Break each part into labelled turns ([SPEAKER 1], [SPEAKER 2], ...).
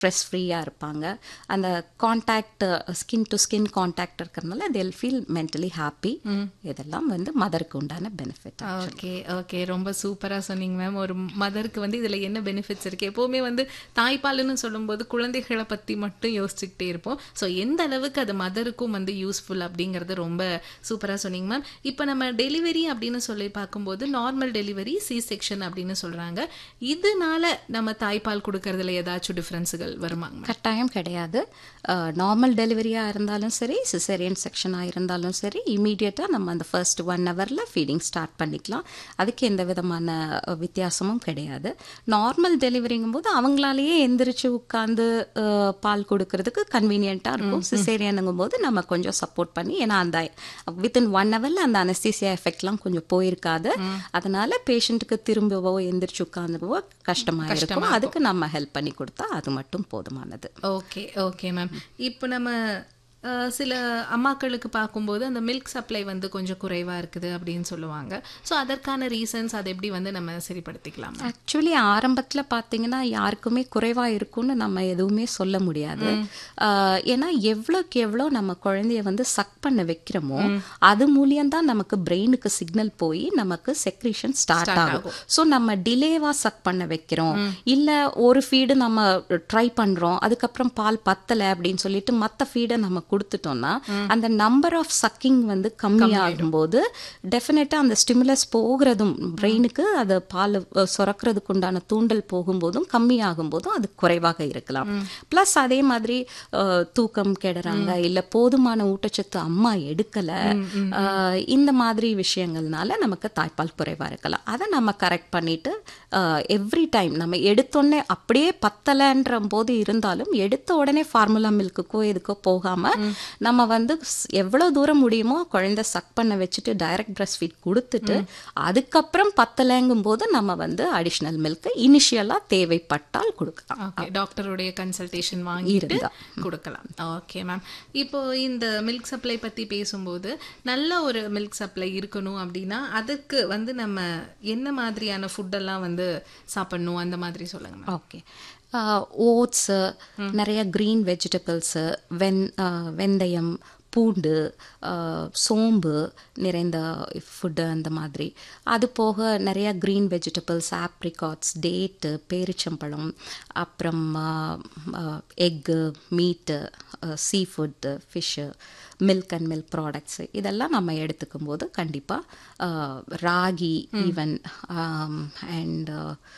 [SPEAKER 1] Stress ஃப்ரீயாக இருப்பாங்க அந்த contact skin to skin contact இருக்கிறதுனால they'll ஃபீல் மென்டலி ஹாப்பி இதெல்லாம் வந்து மதருக்கு உண்டான பெனிஃபிட்
[SPEAKER 2] ஓகே ஓகே ரொம்ப சூப்பராக சொன்னீங்க மேம் ஒரு மதருக்கு வந்து இதில் என்ன பெனிஃபிட்ஸ் இருக்குது எப்போவுமே வந்து தாய்ப்பாலுன்னு சொல்லும்போது குழந்தைகளை பற்றி மட்டும் யோசிச்சுக்கிட்டே இருப்போம் ஸோ எந்த அளவுக்கு அது மதருக்கும் வந்து யூஸ்ஃபுல் அப்படிங்கிறது ரொம்ப சூப்பராக சொன்னீங்க மேம் இப்போ நம்ம டெலிவரி அப்படின்னு சொல்லி பார்க்கும்போது நார்மல் டெலிவரி சி செக்ஷன் அப்படின்னு சொல்கிறாங்க இதனால நம்ம தாய்ப்பால் கொடுக்கறதுல ஏதாச்சும் டிஃப்ரென்ஸுகள் வருமாங்க மேம்
[SPEAKER 1] கட்டாயம் கிடையாது நார்மல் டெலிவரியாக இருந்தாலும் சரி சிசேரியன் செக்ஷனாக இருந்தாலும் சரி இமீடியட்டாக நம்ம அந்த ஃபர்ஸ்ட் ஒன் ஹவரில் ஃபீடிங் ஸ்டார்ட் பண்ணிக்கலாம் அதுக்கு எந்த விதமான அஹ், வித்தியாசமும் கிடையாது நார்மல் டெலிவரிங்கும் போது அவங்களாலேயே எந்திரிச்சு உட்காந்து பால் கொடுக்கறதுக்கு கன்வீனியண்ட்டாக இருக்கும் சிசேரியனுங்கும் போது நம்ம கொஞ்சம் சப்போர்ட் பண்ணி ஏன்னா அந்த வித்தின் ஒன் ஹவரில் அந்த அனஸ்தீசியா எஃபெக்ட்லாம் கொஞ்சம் போயிருக்காது அதனால பேஷண்ட்டுக்கு திரும்பவோ எந்திரிச்சு உட்காந்துவோ கஷ்டமாக இருக்கும் அதுக்கு நம்ம ஹெல்ப் பண்ணி கொடுத்தா அது மட்டும் போதுமானது
[SPEAKER 2] ஓகே ஓகே மேம் இப்போ நம்ம அஹ், சில அம்மாக்களுக்கு பார்க்கும்போது அந்த மில்க் சப்ளை வந்து கொஞ்சம் குறைவா இருக்குது அப்படின்னு சொல்லுவாங்க ஸோ அதற்கான ரீசன்ஸ் அதை எப்படி வந்து நம்ம சரிப்படுத்திக்கலாம் ma'am?
[SPEAKER 1] ஆக்சுவலி ஆரம்பத்தில் பார்த்தீங்கன்னா யாருக்குமே குறைவாக இருக்கும்னு நம்ம எதுவுமே சொல்ல முடியாது ஆஹ் ஏன்னா எவ்வளோக்கு எவ்வளோ நம்ம குழந்தைய வந்து சக் பண்ண வைக்கிறோமோ அது மூலியம்தான் நமக்கு பிரெயினுக்கு சிக்னல் போய் நமக்கு செக்ரீஷன் ஸ்டார்ட் ஆகும் ஸோ நம்ம டிலேவாக சக் பண்ண வைக்கிறோம் இல்லை ஒரு ஃபீடு நம்ம ட்ரை பண்ணுறோம் அதுக்கப்புறம் பால் பத்தலை அப்படின்னு சொல்லிட்டு மற்ற ஃபீடை நம்ம கொடுத்துட்டோம்னா அந்த நம்பர் ஆஃப் சக்கிங் வந்து கம்மியாகும் போது டெஃபினட்டாக அந்த ஸ்டிமுலஸ் போகிறதும் பிரெயினுக்கு அது பால் அஹ், சுரக்கிறதுக்கு உண்டான தூண்டல் போகும்போதும் கம்மியாகும் போதும் அது குறைவாக இருக்கலாம் ப்ளஸ் அதே மாதிரி அஹ், தூக்கம் கெடுறாங்க இல்லை போதுமான ஊட்டச்சத்து அம்மா எடுக்கலை இந்த மாதிரி விஷயங்கள்னால நமக்கு தாய்ப்பால் குறைவாக இருக்கலாம் அதை நம்ம கரெக்ட் பண்ணிட்டு எவ்ரி டைம் நம்ம எடுத்தோடனே அப்படியே பத்தலைன்ற போது இருந்தாலும் எடுத்த உடனே ஃபார்முலா மில்க்குக்கோ எதுக்கோ போகாம நம்ம வந்து ஸ்- எவ்வளவு தூரம் முடியுமோ குழந்தை சக் பண்ண வச்சுட்டு டைரக்ட் பிரஸ்ட் ஃபீட் கொடுத்துட்டு அதுக்கப்புறம் பத்தலைங்கும் போது நம்ம வந்து அடிஷ்னல் மில்க் இனிஷியலா தேவைப்பட்டால் கொடுக்கலாம்
[SPEAKER 2] ஓகே டாக்டருடைய கன்சல்டேஷன் வாங்கிட்டு
[SPEAKER 1] இருந்தா.
[SPEAKER 2] கொடுக்கலாம் ஓகே மேம் இப்போ இந்த மில்க் சப்ளை பத்தி பேசும்போது நல்ல ஒரு மில்க் சப்ளை இருக்கணும் அப்படின்னா அதுக்கு வந்து நம்ம என்ன மாதிரியான ஃபுட்டெல்லாம் வந்து சாப்பிடணும் அந்த மாதிரி சொல்லுங்க மேம்
[SPEAKER 1] ஓகே ஓட்ஸு நிறைய க்ரீன் வெஜிடபிள்ஸு வெந் ஆஹ் வெந்தயம் பூண்டு ஆஹ் சோம்பு நிறைந்த ஃபுட்டு அந்த மாதிரி அது போக நிறைய க்ரீன் வெஜிடபிள்ஸ் ஆப்ரிகாட்ஸ் டேட்டு பேரிச்சம்பழம் அப்புறம் egg meat seafood fish milk and milk products இதெல்லாம் நம்ம எடுத்துக்கும் போது கண்டிப்பாக ராகி ஈவன் அண்ட்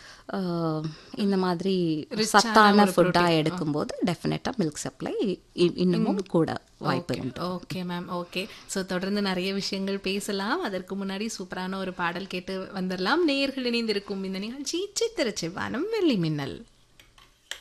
[SPEAKER 1] இந்த மாதிரி சத்தான ஃபுட்டாக எடுக்கும்போது டெஃபினட்டாக மில்க் சப்ளை இன்னமும் கூட வாய்ப்பு உண்டு
[SPEAKER 2] ஓகே மேம் ஓகே ஸோ தொடர்ந்து நிறைய விஷயங்கள் பேசலாம் அதற்கு முன்னாடி சூப்பரான ஒரு பாடல் கேட்டு வந்துடலாம் நேயர்கள் இணைந்திருக்கும் இந்த நிகழ்ச்சி சித்திரச்சிவானம் வெள்ளி மின்னல்